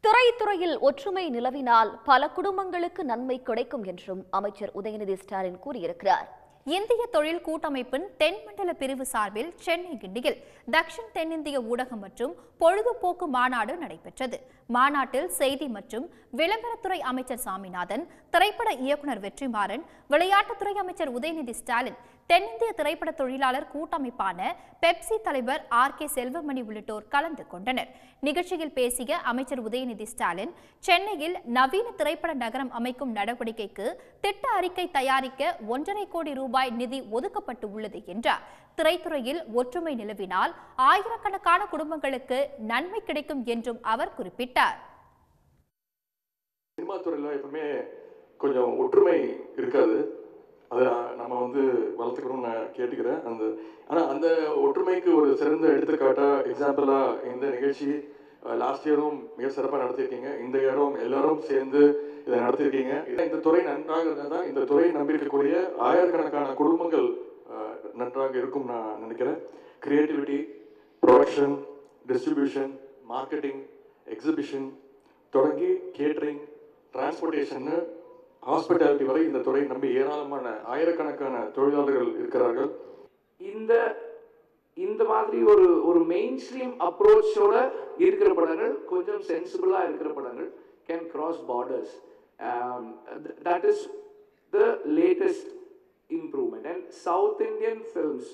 திரைத்துறையில் ஒற்றுமை நிலவினால் பல குடும்பங்களுக்கு நன்மை கிடைக்கும் என்றும் அமைச்சர் உதயநிதி ஸ்டாலின் கூறியிருக்கிறார் இந்திய தொழில் கூட்டமைப்பின் தென்மண்டல பிரிவு சார்பில் சென்னை கிண்டியில் தக்ஷின் தென்னிந்திய ஊடகம் மற்றும் பொழுதுபோக்கு மாநாடு நடைபெற்றது மாநாட்டில் செய்தி மற்றும் விளம்பரத்துறை அமைச்சர் சாமிநாதன் திரைப்பட இயக்குனர் வெற்றிமாறன் விளையாட்டுத்துறை அமைச்சர் உதயநிதி ஸ்டாலின் தென்னிந்திய திரைப்பட தொழிலாளர் கூட்டமைப்பான பெப்சி தலைவர் ஆர் கே செல்வமணி உள்ளிட்டோர் கலந்து கொண்டனர் நிகழ்ச்சியில் பேசிய அமைச்சர் உதயநிதி ஸ்டாலின் சென்னையில் நவீன திரைப்பட நகரம் அமைக்கும் நடவடிக்கைக்கு திட்ட அறிக்கை தயாரிக்க ஒன்றரை கோடி ரூபாய் நிதி ஒதுக்கப்பட்டு உள்ளது என்றார் திரைத்துறையில் ஒற்றுமை நிலவினால் ஆயிரக்கணக்கான குடும்பங்களுக்கு நன்மை கிடைக்கும் என்றும் அவர் குறிப்பிட்டார் சினிமா துறையில் எப்பவுமே கொஞ்சம் ஒற்றுமை இருக்காது அதை நம்ம வந்து வளர்த்துக்கணும்னு நான் கேட்டுக்கிறேன் அந்த ஆனால் அந்த ஒற்றுமைக்கு ஒரு சிறந்த எடுத்துக்காட்டாக எக்ஸாம்பிளாக இந்த நிகழ்ச்சி லாஸ்ட் இயரும் மிக சிறப்பாக நடத்தியிருக்கீங்க இந்த இயரும் எல்லாரும் சேர்ந்து இதை நடத்தியிருக்கீங்க இந்த துறை நன்றாக இருந்தால் தான் இந்த துறை நம்பியிருக்கக்கூடிய ஆயிரக்கணக்கான குடும்பங்கள் அஹ், நன்றாக இருக்கும் நான் நினைக்கிறேன் creativity production distribution marketing exhibition தொடங்கி கேட்டரிங் டிரான்ஸ்போர்ட்டேஷன்னு ஹாஸ்பிட்டாலிட்டி வரை இந்த துறை நம்பி ஏராளமான ஆயிரக்கணக்கான தொழிலாளர்கள் இருக்கிறார்கள் இந்த இந்த மாதிரி ஒரு ஒரு மெயின் ஸ்ட்ரீம் அப்ரோச்சோட இருக்கிற படங்கள் கொஞ்சம் சென்சிபிளாக இருக்கிற படங்கள் can cross borders that is the latest improvement and south Indian films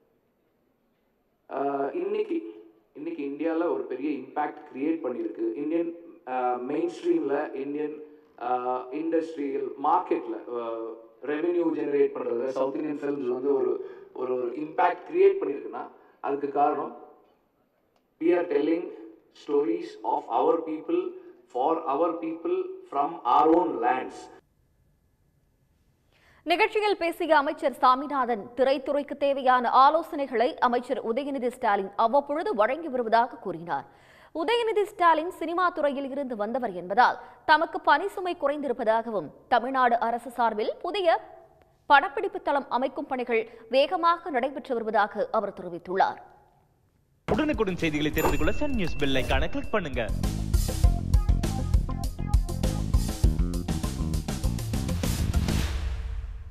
இன்னைக்கு இன்னைக்கு இந்தியாவில் ஒரு பெரிய இம்பேக்ட் கிரியேட் பண்ணியிருக்கு இந்தியன் மெயின் ஸ்ட்ரீமில் இந்தியன் இண்டஸ்ட்ரியல் மார்க்கெட்டில் ரெவென்யூ ஜெனரேட் பண்ணுறது சவுத் இந்தியன் ஃபில்ம்ஸ் வந்து ஒரு ஒரு இம்பேக்ட் கிரியேட் பண்ணியிருக்குன்னா அதுக்கு காரணம் we are telling stories of our people for our people from our own lands நிகழ்ச்சியில் பேசிய அமைச்சர் சாமிநாதன் திரைத்துறைக்கு தேவையான ஆலோசனைகளை அமைச்சர் உதயநிதி ஸ்டாலின் அவ்வப்பொழுது வழங்கி வருவதாக கூறினார் உதயநிதி ஸ்டாலின் சினிமா துறையில் இருந்து வந்தவர் என்பதால் தமக்கு பணி சுமை குறைந்திருப்பதாகவும் தமிழ்நாடு அரசு சார்பில் புதிய படப்பிடிப்பு தளம் அமைக்கும் பணிகள் வேகமாக நடைபெற்று வருவதாக அவர் தெரிவித்துள்ளார் உடனுக்குடன் செய்திகளை தெரிந்து கொள்ள சன் நியூஸ் பெல் ஐகானை கிளிக் பண்ணுங்க